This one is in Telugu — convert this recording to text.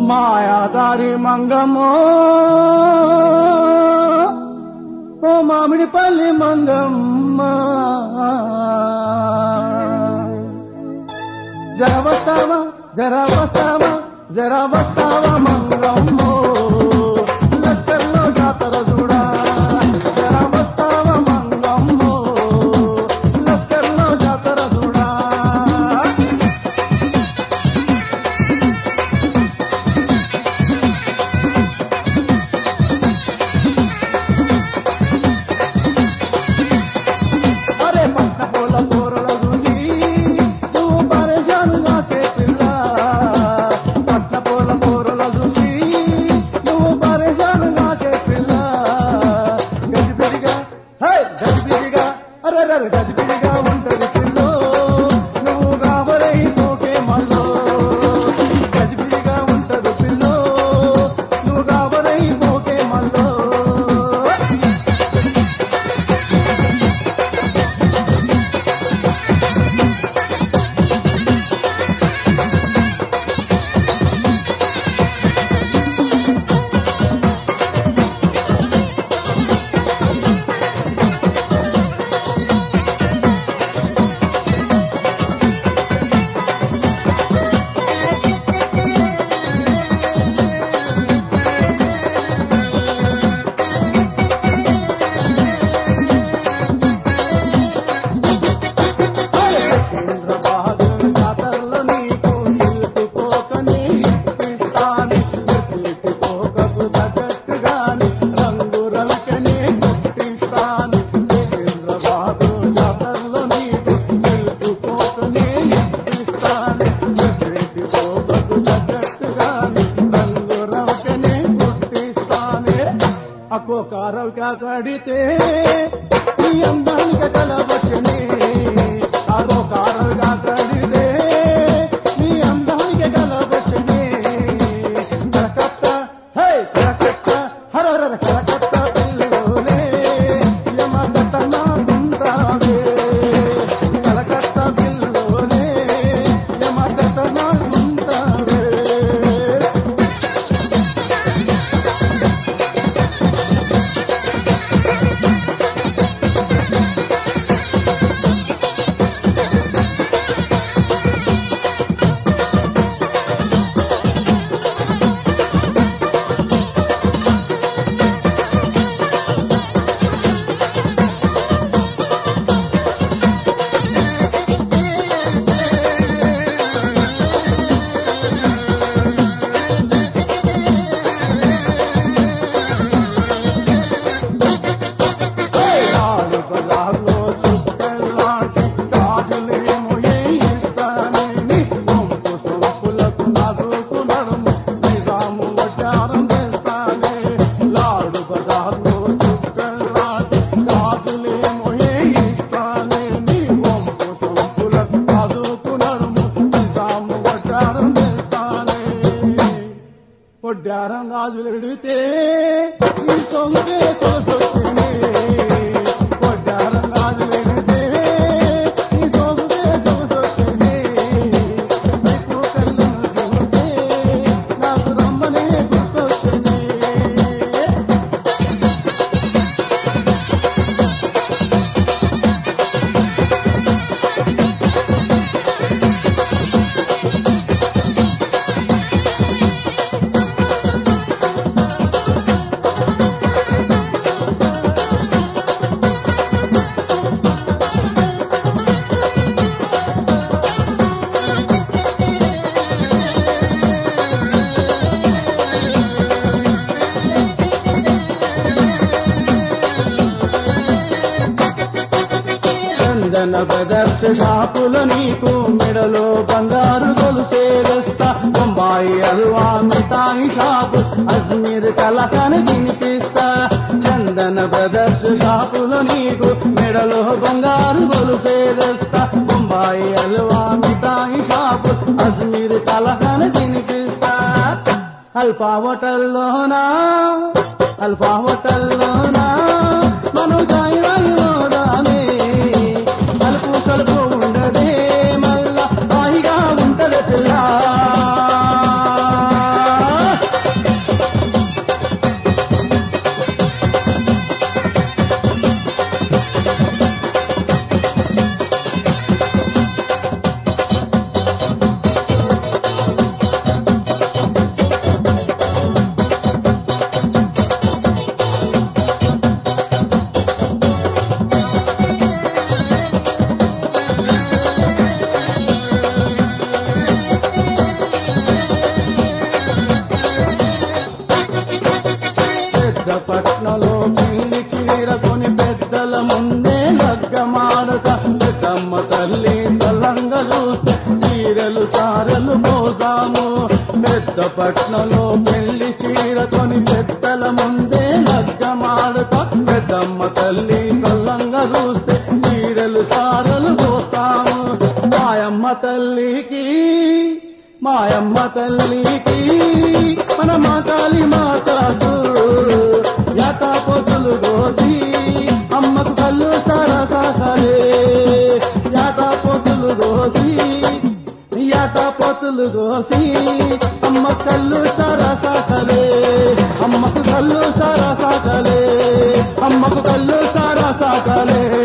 మాయాదారి మంగమ్మో ఓ మామిడిపల్లి మంగమ్మ జర వస్తావా జర వస్తావా జర వస్తావా మంగమ్మో లస్కర్లో జాతర చూడా జర వస్తావా మంగమ్మో లస్కర్లో జాతర చూడా అరే పట్ట పూల కూరల చూసి నువ్వు పరేషానుగా పిల్ల పట్ట పూల కూరల చూసి నువ్వు పరేషానుగా పిల్ల గజిబిడిగా హే గజిబిడిగా అరే అరే గజిబిడిగా ఉంటది పిల్లో నువ్వు కాబరై పోకే మల్లో గజిబిడిగా ఉంటది పిల్లో నువ్వు కాబరై పోకే మల్లో చంద్రబాబు జాతరలో నీకు సిల్కు కోకని ఇప్పిస్తాను సిల్కు కోకకు తగ్గట్టుగాని రంగు రవికని కొట్టిస్తాను చంద్రబాబు జాతరలో నీకు సిల్కు కోకని ఇప్పిస్తాను సిల్కు కోకకు తగ్గట్టుగాని రంగు రవికని కొట్టిస్తాను అక్కో కారవిక కడితే ఈ అందానికి కలవచ్చని అదో కారవిగా కడితే నీ అందానికి కలవచ్చని కలకత్త హే కలకత్త హరహర కలకత్త పిల్లోలే యమకత్త నా గుండ్రావే కలకత్త పిల్లోలే యమకత్త నా గుండ్రావే నాలుగు బజార్లో చుట్టలాంటి గాజులేమో ఇస్తానని పంపు సొంపులకు నాజుకు నడుము నిజాము వచారం చేస్తానే లాడు బజార్లో చుట్టలాంటి గాజులేమో ఇస్తానని పంపు సొంపులకు నాజుకు నడుము నిజాము వచారం చేస్తానే పొడ్డారం గాజులు ఎడితే ఈ సొంగే సొసొచ్చింది పొడ్డారం గాజులు ఎడితే ఈ సొంగే సొసొచ్చింది నీకు కళ్ళను చూస్తే నాకు రమ్మనే గుర్తొచ్చింది చందన బ్రదర్స్ షాపుల నీకు మెడలో బంగారు గొలుసేదస్తా బొంబాయి అల్వా మిఠాయి షాపు అజ్మీర్ కలకని తినిపిస్తా చందన బ్రదర్స్ షాపుల నీకు మెడలో బంగారు గొలుసేదస్తా బొంబాయి అల్వా మిఠాయి షాపు అజ్మీర్ కలకని తినిపిస్తా అల్ఫా హోటల్లోనా అల్ఫా హోటల్లోనా మను జాయి రాయిలోదానే అలుపు సలుపు ఉండదే మళ్ళా హాయిగా ఉంటది పిల్ల చూద్దాము పెద్ద పట్నంలో పెళ్లి చీరకొని పెద్దల ముందే లగ్గమాడుతా పెద్దమ్మ తల్లి సల్లంగా చూస్తే చీరలు సారలు పోస్తాము మాయమ్మ తల్లికి మాయమ్మ తల్లికి మన మాతాలి మాతకు యాట పొద్దులు కోసి అమ్మకు కళ్ళు సరసలే యాట పొద్దులు కోసి యాట పొత్తులు కోసి అమ్మ కళ్ళు సరసలే అమ్మకు కళ్ళు సరసలే అమ్మకు కళ్ళు సరసలే